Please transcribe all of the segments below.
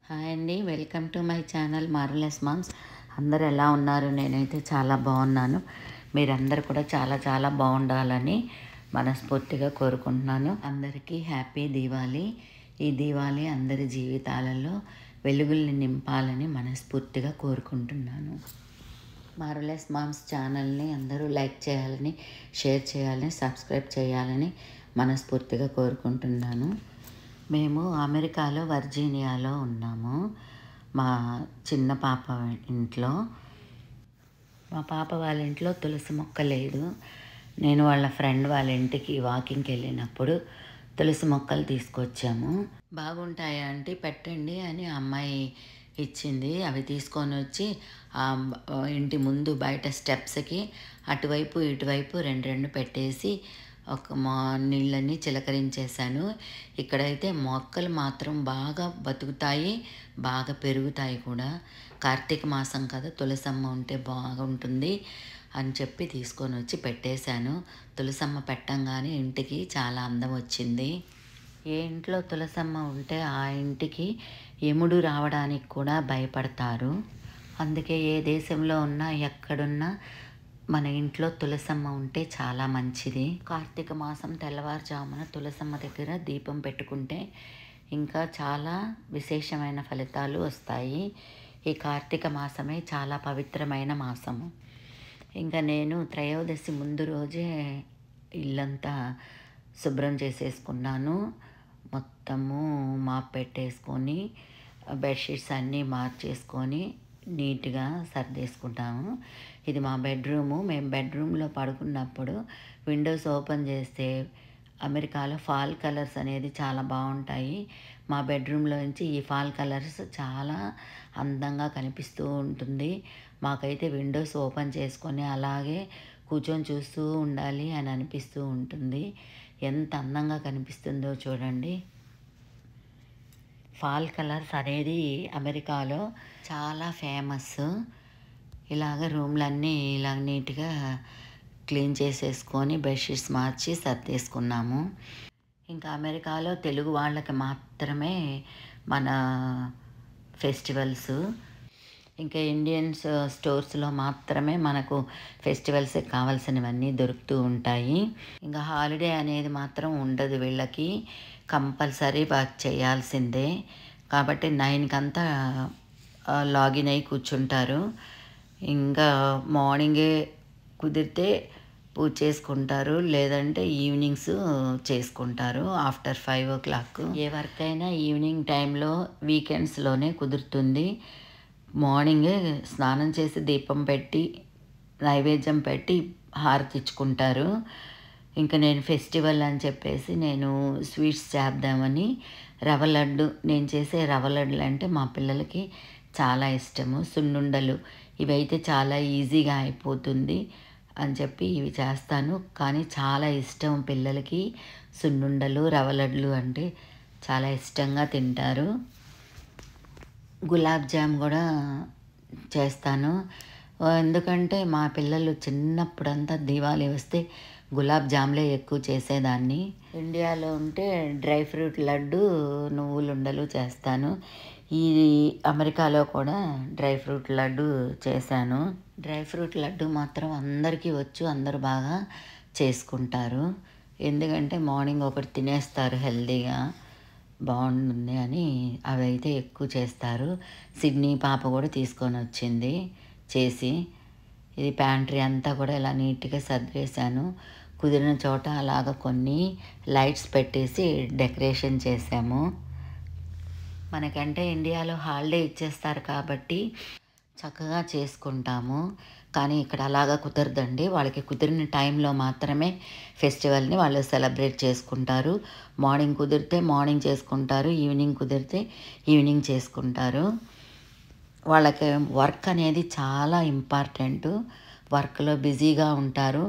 hi అండి welcome to my channel marvellous moms అందరు ఎలా ఉన్నారు నేనైతే చాలా బాగున్నాను మీరందరూ కూడా చాలా చాలా బాగుండాలని మనస్ఫూర్తిగా కోరుకుంటున్నాను అందరికీ హ్యాపీ దీవాలి ఈ దీవాలి అందరి జీవితాలలో వెలుగుల్ని నింపాలని మనస్ఫూర్తిగా కోరుకుంటున్నాను మార్వలెస్ మామ్స్ ఛానల్ని అందరూ లైక్ చేయాలని షేర్ చేయాలని సబ్స్క్రైబ్ చేయాలని మనస్ఫూర్తిగా కోరుకుంటున్నాను మేము అమెరికాలో వర్జీనియాలో ఉన్నాము మా చిన్న పాప ఇంట్లో మా పాప వాళ్ళ ఇంట్లో తులసి మొక్క లేదు నేను వాళ్ళ ఫ్రెండ్ వాళ్ళ ఇంటికి వాకింగ్కి వెళ్ళినప్పుడు తులసి మొక్కలు తీసుకొచ్చాము బాగుంటాయా అంటే పెట్టండి అని అమ్మాయి ఇచ్చింది అవి తీసుకొని వచ్చి ఆ ఇంటి ముందు బయట స్టెప్స్కి అటువైపు ఇటువైపు రెండు రెండు పెట్టేసి ఒక మా నీళ్ళని చిలకరించేశాను ఇక్కడైతే మొక్కలు మాత్రం బాగా బతుకుతాయి బాగా పెరుగుతాయి కూడా కార్తీక మాసం కదా తులసమ్మ ఉంటే బాగుంటుంది అని చెప్పి తీసుకొని వచ్చి పెట్టేశాను తులసమ్మ పెట్టంగానే ఇంటికి చాలా అందం వచ్చింది ఏ ఇంట్లో తులసమ్మ ఉంటే ఆ ఇంటికి ఎముడు రావడానికి కూడా భయపడతారు అందుకే ఏ దేశంలో ఉన్నా ఎక్కడున్నా మన ఇంట్లో తులసమ్మ ఉంటే చాలా మంచిది కార్తీక మాసం తెల్లవారుజామున తులసమ్మ దగ్గర దీపం పెట్టుకుంటే ఇంకా చాలా విశేషమైన ఫలితాలు వస్తాయి ఈ కార్తీక మాసమే చాలా పవిత్రమైన మాసము ఇంకా నేను త్రయోదశి ముందు రోజే ఇల్లంతా శుభ్రం చేసేసుకున్నాను మొత్తము మాప్ పెట్టేసుకొని బెడ్షీట్స్ అన్నీ మార్చేసుకొని నీట్గా సర్దేసుకుంటాము ఇది మా బెడ్రూము మేము బెడ్రూమ్లో పడుకున్నప్పుడు విండోస్ ఓపెన్ చేస్తే అమెరికాలో ఫాల్ కలర్స్ అనేది చాలా బాగుంటాయి మా బెడ్రూమ్లో నుంచి ఈ ఫాల్ కలర్స్ చాలా అందంగా కనిపిస్తూ ఉంటుంది మాకైతే విండోస్ ఓపెన్ చేసుకొని అలాగే కూర్చొని చూస్తూ ఉండాలి అని అనిపిస్తూ ఉంటుంది ఎంత అందంగా కనిపిస్తుందో చూడండి ఫాల్ కలర్స్ అనేది అమెరికాలో చాలా ఫేమస్ ఇలాగ రూమ్లన్నీ ఇలా నీట్గా క్లీన్ చేసేసుకొని బెడ్షీట్స్ మార్చి సర్దేసుకున్నాము ఇంకా అమెరికాలో తెలుగు వాళ్ళకి మాత్రమే మన ఫెస్టివల్స్ ఇంకా ఇండియన్స్ స్టోర్స్లో మాత్రమే మనకు ఫెస్టివల్స్ కావాల్సినవన్నీ దొరుకుతూ ఉంటాయి ఇంకా హాలిడే అనేది మాత్రం ఉండదు వీళ్ళకి కంపల్సరీ వర్క్ చేయాల్సిందే కాబట్టి నైన్కి అంతా లాగిన్ అయి కూర్చుంటారు ఇంకా మార్నింగే కుదిరితే పూజ చేసుకుంటారు లేదంటే ఈవినింగ్స్ చేసుకుంటారు ఆఫ్టర్ ఫైవ్ ఓ క్లాక్ ఏ వర్క్ అయినా ఈవినింగ్ టైంలో వీకెండ్స్లోనే కుదురుతుంది మార్నింగే స్నానం చేసి దీపం పెట్టి నైవేద్యం పెట్టి హారతి ఇచ్చుకుంటారు ఇంకా నేను ఫెస్టివల్ అని చెప్పేసి నేను స్వీట్స్ చేద్దామని రవ్వ లడ్డు నేను చేసే రవ్వ లడ్డులు అంటే మా పిల్లలకి చాలా ఇష్టము సున్నుండలు ఇవైతే చాలా ఈజీగా అయిపోతుంది అని చెప్పి ఇవి చేస్తాను కానీ చాలా ఇష్టం పిల్లలకి సున్నుండలు రవ్వ లడ్లు అంటే చాలా ఇష్టంగా తింటారు గులాబ్ జామ్ కూడా చేస్తాను ఎందుకంటే మా పిల్లలు చిన్నప్పుడంతా దివాళీ వస్తే గులాబ్ జామ్లే ఎక్కువ చేసేదాన్ని ఇండియాలో ఉంటే డ్రై ఫ్రూట్ లడ్డు నువ్వులు ఉండలు చేస్తాను ఈ అమెరికాలో కూడా డ్రై ఫ్రూట్ లడ్డు చేశాను డ్రై ఫ్రూట్ లడ్డు మాత్రం అందరికీ వచ్చు అందరు బాగా చేసుకుంటారు ఎందుకంటే మార్నింగ్ ఒకటి తినేస్తారు హెల్తీగా బాగుంటుంది అని అవి అయితే ఎక్కువ చేస్తారు సిడ్నీ పాప కూడా తీసుకొని వచ్చింది చేసి ఇది ప్యాంట్రీ అంతా కూడా ఇలా నీట్గా సర్దేశాను కుదిరిన చోట అలాగ కొన్ని లైట్స్ పెట్టేసి డెకరేషన్ చేసాము మనకంటే ఇండియాలో హాలిడే ఇచ్చేస్తారు కాబట్టి చక్కగా చేసుకుంటాము కానీ ఇక్కడ అలాగా కుదరదండి వాళ్ళకి కుదిరిన టైంలో మాత్రమే ఫెస్టివల్ని వాళ్ళు సెలబ్రేట్ చేసుకుంటారు మార్నింగ్ కుదిరితే మార్నింగ్ చేసుకుంటారు ఈవినింగ్ కుదిరితే ఈవినింగ్ చేసుకుంటారు వాళ్ళకి వర్క్ అనేది చాలా ఇంపార్టెంట్ వర్క్లో బిజీగా ఉంటారు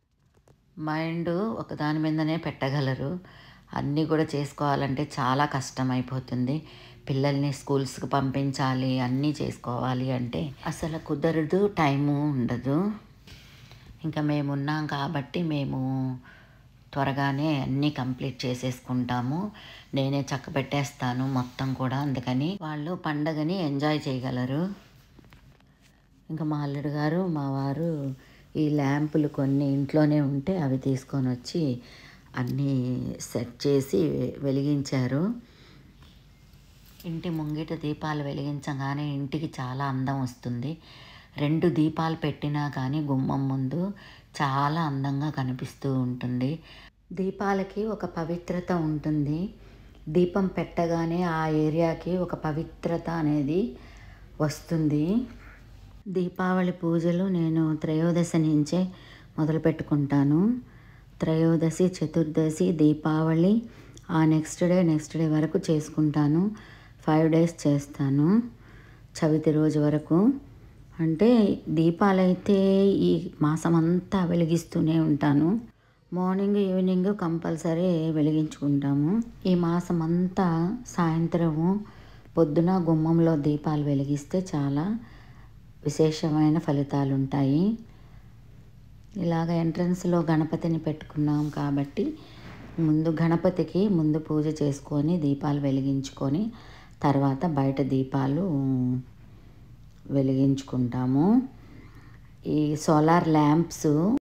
మైండ్ ఒక దాని మీదనే పెట్టగలరు అన్నీ కూడా చేసుకోవాలంటే చాలా కష్టం అయిపోతుంది పిల్లల్ని స్కూల్స్కి పంపించాలి అన్నీ చేసుకోవాలి అంటే అసలు కుదరదు టైము ఉండదు ఇంకా మేము ఉన్నాం కాబట్టి మేము త్వరగానే అన్నీ కంప్లీట్ చేసేసుకుంటాము నేనే చక్క పెట్టేస్తాను మొత్తం కూడా అందుకని వాళ్ళు పండగని ఎంజాయ్ చేయగలరు ఇంకా మా అల్లుడు గారు మా వారు ఈ ల్యాంపులు కొన్ని ఇంట్లోనే ఉంటే అవి తీసుకొని వచ్చి అన్నీ సెట్ చేసి వెలిగించారు ఇంటి ముంగిట దీపాలు వెలిగించగానే ఇంటికి చాలా అందం వస్తుంది రెండు దీపాలు పెట్టినా కానీ గుమ్మం ముందు చాలా అందంగా కనిపిస్తూ ఉంటుంది దీపాలకి ఒక పవిత్రత ఉంటుంది దీపం పెట్టగానే ఆ ఏరియాకి ఒక పవిత్రత అనేది వస్తుంది దీపావళి పూజలు నేను త్రయోదశి నుంచే మొదలు పెట్టుకుంటాను త్రయోదశి చతుర్దశి దీపావళి ఆ నెక్స్ట్ డే నెక్స్ట్ డే వరకు చేసుకుంటాను ఫైవ్ డేస్ చేస్తాను చవితి రోజు వరకు అంటే దీపాలైతే ఈ మాసం అంతా వెలిగిస్తూనే ఉంటాను మార్నింగ్ ఈవినింగ్ కంపల్సరీ వెలిగించుకుంటాము ఈ మాసం అంతా సాయంత్రము పొద్దున గుమ్మంలో దీపాలు వెలిగిస్తే చాలా విశేషమైన ఫలితాలు ఉంటాయి ఇలాగ ఎంట్రన్స్లో గణపతిని పెట్టుకున్నాం కాబట్టి ముందు గణపతికి ముందు పూజ చేసుకొని దీపాలు వెలిగించుకొని తర్వాత బయట దీపాలు వెలిగించుకుంటాము ఈ సోలార్ ల్యాంప్స్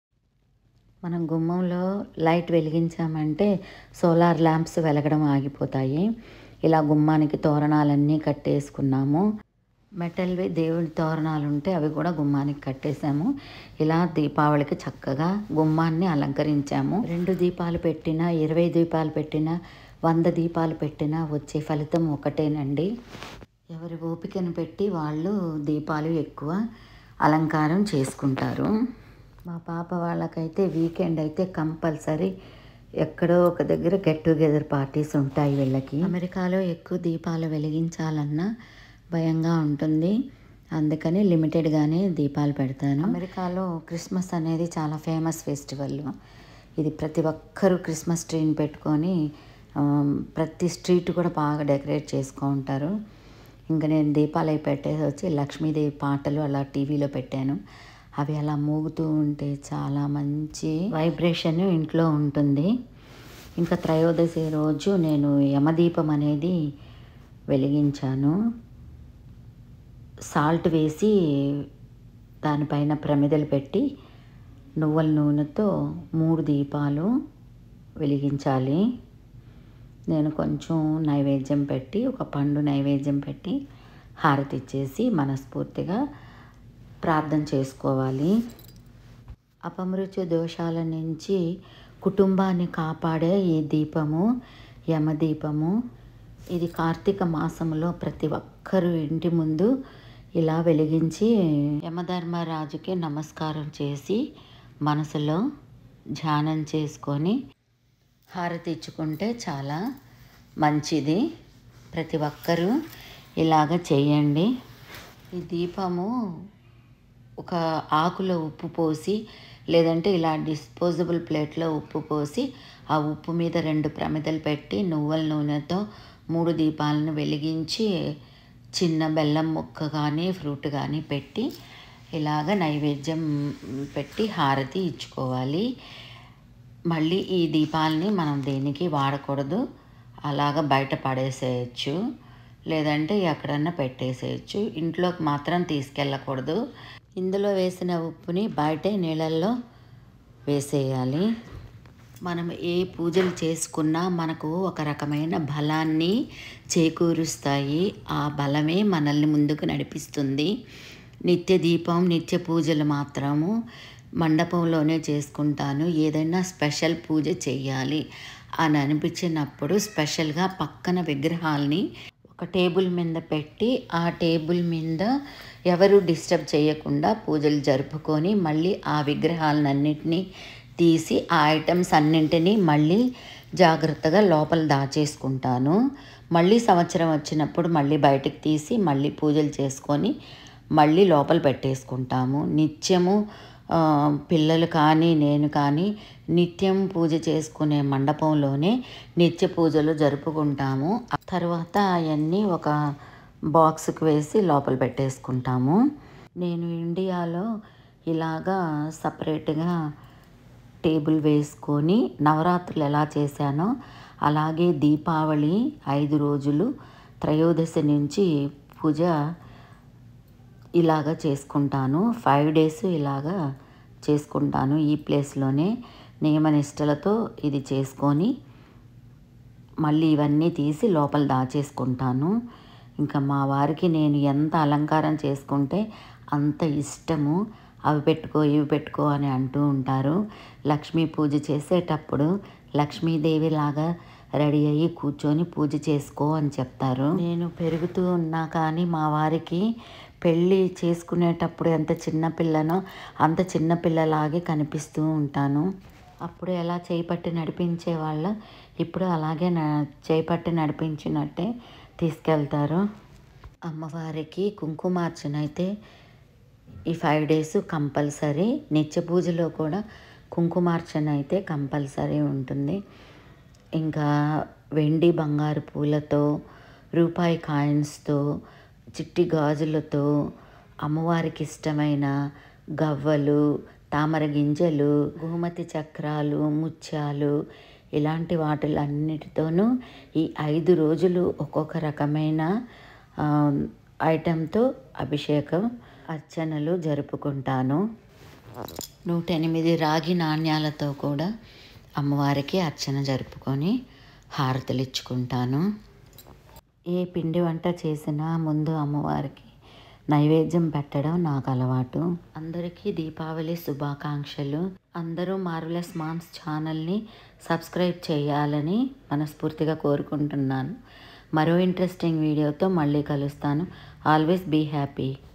మనం గుమ్మంలో లైట్ వెలిగించామంటే సోలార్ ల్యాంప్స్ వెలగడం ఆగిపోతాయి ఇలా గుమ్మానికి తోరణాలన్నీ కట్టేసుకున్నాము మెటల్వి దేవుడి తోరణాలు ఉంటే అవి కూడా గుమ్మానికి కట్టేసాము ఇలా దీపావళికి చక్కగా గుమ్మాన్ని అలంకరించాము రెండు దీపాలు పెట్టినా ఇరవై దీపాలు పెట్టినా వంద దీపాలు పెట్టినా వచ్చే ఫలితం ఒకటేనండి ఎవరి ఓపికను పెట్టి వాళ్ళు దీపాలు ఎక్కువ అలంకారం చేసుకుంటారు మా పాప వాళ్ళకైతే వీకెండ్ అయితే కంపల్సరీ ఎక్కడో ఒక దగ్గర గెట్ టుగెదర్ పార్టీస్ ఉంటాయి వీళ్ళకి అమెరికాలో ఎక్కువ దీపాలు వెలిగించాలన్నా భయంగా ఉంటుంది అందుకని లిమిటెడ్గానే దీపాలు పెడతాను అమెరికాలో క్రిస్మస్ అనేది చాలా ఫేమస్ ఫెస్టివల్ ఇది ప్రతి ఒక్కరూ క్రిస్మస్ ట్రీని పెట్టుకొని ఆ, ప్రతి స్ట్రీట్ కూడా బాగా డెకరేట్ చేసుకుంటారు ఇంకా నేను దీపాలు అవి పెట్టేసి వచ్చి లక్ష్మీదేవి పాటలు అలా టీవీలో పెట్టాను అవి అలా మూగుతూ ఉంటే చాలా మంచి వైబ్రేషన్ ఇంట్లో ఉంటుంది ఇంకా త్రయోదశి రోజు నేను యమదీపం అనేది వెలిగించాను సాల్ట్ వేసి దానిపైన ప్రమిదలు పెట్టి నువ్వుల నూనెతో మూడు దీపాలు వెలిగించాలి నేను కొంచెం నైవేద్యం పెట్టి ఒక పండు నైవేద్యం పెట్టి హారతి ఇచ్చేసి మనస్ఫూర్తిగా ప్రార్థన చేసుకోవాలి అపమృత్యు దోషాల నుంచి కుటుంబాన్ని కాపాడే ఈ దీపము యమదీపము ఇది కార్తీక మాసంలో ప్రతి ఒక్కరూ ఇంటి ముందు ఇలా వెలిగించి యమధర్మరాజుకి నమస్కారం చేసి మనసులో ధ్యానం చేసుకొని హారతి ఇచ్చుకుంటే చాలా మంచిది ప్రతి ఒక్కరూ ఇలాగ చేయండి ఈ దీపము ఒక ఆకులో ఉప్పు పోసి లేదంటే ఇలా డిస్పోజబుల్ ప్లేట్లో ఉప్పు పోసి ఆ ఉప్పు మీద రెండు ప్రమిదలు పెట్టి నువ్వుల నూనెతో మూడు దీపాలను వెలిగించి చిన్న బెల్లం ముక్క కానీ ఫ్రూట్ కానీ పెట్టి ఇలాగ నైవేద్యం పెట్టి హారతి ఇచ్చుకోవాలి మళ్ళీ ఈ దీపాలని మనం దేనికి వాడకూడదు అలాగ బయట పడేసేయచ్చు లేదంటే ఎక్కడన్నా పెట్టేసేయచ్చు ఇంట్లోకి మాత్రం తీసుకెళ్ళకూడదు ఇందులో వేసిన ఉప్పుని బయటే నీళ్ళల్లో వేసేయాలి మనం ఏ పూజలు చేసుకున్నా మనకు ఒక రకమైన బలాన్ని చేకూరుస్తాయి ఆ బలమే మనల్ని ముందుకు నడిపిస్తుంది నిత్య దీపం నిత్య పూజలు మాత్రము మండపంలోనే చేసుకుంటాను ఏదైనా స్పెషల్ పూజ చేయాలి అని అనిపించినప్పుడు స్పెషల్గా పక్కన విగ్రహాల్ని ఒక టేబుల్ మీద పెట్టి ఆ టేబుల్ మీద ఎవరు డిస్టర్బ్ చేయకుండా పూజలు జరుపుకొని మళ్ళీ ఆ విగ్రహాలన్నింటినీ తీసి ఆ ఐటమ్స్ అన్నింటినీ మళ్ళీ జాగ్రత్తగా లోపల దాచేసుకుంటాను మళ్ళీ సంవత్సరం వచ్చినప్పుడు మళ్ళీ బయటకు తీసి మళ్ళీ పూజలు చేసుకొని మళ్ళీ లోపల పెట్టేసుకుంటాము నిత్యము ఆ, పిల్లలు కానీ నేను కానీ నిత్యం పూజ చేసుకునే మండపంలోనే నిత్య పూజలు జరుపుకుంటాము ఆ తర్వాత అవన్నీ ఒక బాక్స్కి వేసి లోపల పెట్టేసుకుంటాము నేను ఇండియాలో ఇలాగా సపరేట్గా టేబుల్ వేసుకొని నవరాత్రులు ఎలా చేశానో అలాగే దీపావళి ఐదు రోజులు త్రయోదశి నుంచి పూజ ఇలాగ చేసుకుంటాను ఫైవ్ డేస్ ఇలాగా చేసుకుంటాను ఈ ప్లేస్లోనే నియమనిష్టలతో ఇది చేసుకొని మళ్ళీ ఇవన్నీ తీసి లోపల దాచేసుకుంటాను ఇంకా మా వారికి నేను ఎంత అలంకారం చేసుకుంటే అంత ఇష్టము అవి పెట్టుకో ఇవి పెట్టుకో అని అంటూ ఉంటారు లక్ష్మీ పూజ చేసేటప్పుడు లక్ష్మీదేవి లాగా రెడీ అయ్యి కూర్చొని పూజ చేసుకో అని చెప్తారు నేను పెరుగుతూ ఉన్నా కానీ మా వారికి పెళ్ళి చేసుకునేటప్పుడు ఎంత చిన్న పిల్లనో అంత చిన్న పిల్లలాగే కనిపిస్తూ ఉంటాను అప్పుడు ఎలా చేపట్టి నడిపించే వాళ్ళ ఇప్పుడు అలాగే న చేపట్టి నడిపించినట్టే తీసుకెళ్తారు అమ్మవారికి కుంకుమార్చన అయితే ఈ ఫైవ్ డేస్ కంపల్సరీ నిత్య పూజలో కూడా కుంకుమార్చన అయితే కంపల్సరీ ఉంటుంది ఇంకా వెండి బంగారు పూలతో రూపాయి కాయిన్స్తో చిట్టి గాజులతో అమ్మవారికి ఇష్టమైన గవ్వలు తామర గింజలు గోమతి చక్రాలు ముత్యాలు ఇలాంటి వాటిలన్నిటితోనూ ఈ ఐదు రోజులు ఒక్కొక్క రకమైన ఆ, ఐటెంతో అభిషేకం అర్చనలు జరుపుకుంటాను నూట ఎనిమిది రాగి నాణ్యాలతో కూడా అమ్మవారికి అర్చన జరుపుకొని హారతులు ఇచ్చుకుంటాను ఏ పిండి వంట చేసినా ముందు అమ్మవారికి నైవేద్యం పెట్టడం నాకు అలవాటు అందరికీ దీపావళి శుభాకాంక్షలు అందరూ మార్వలస్ మామ్స్ ఛానల్ని సబ్స్క్రైబ్ చేయాలని మనస్ఫూర్తిగా కోరుకుంటున్నాను మరో ఇంట్రెస్టింగ్ వీడియోతో మళ్ళీ కలుస్తాను ఆల్వేస్ బీ హ్యాపీ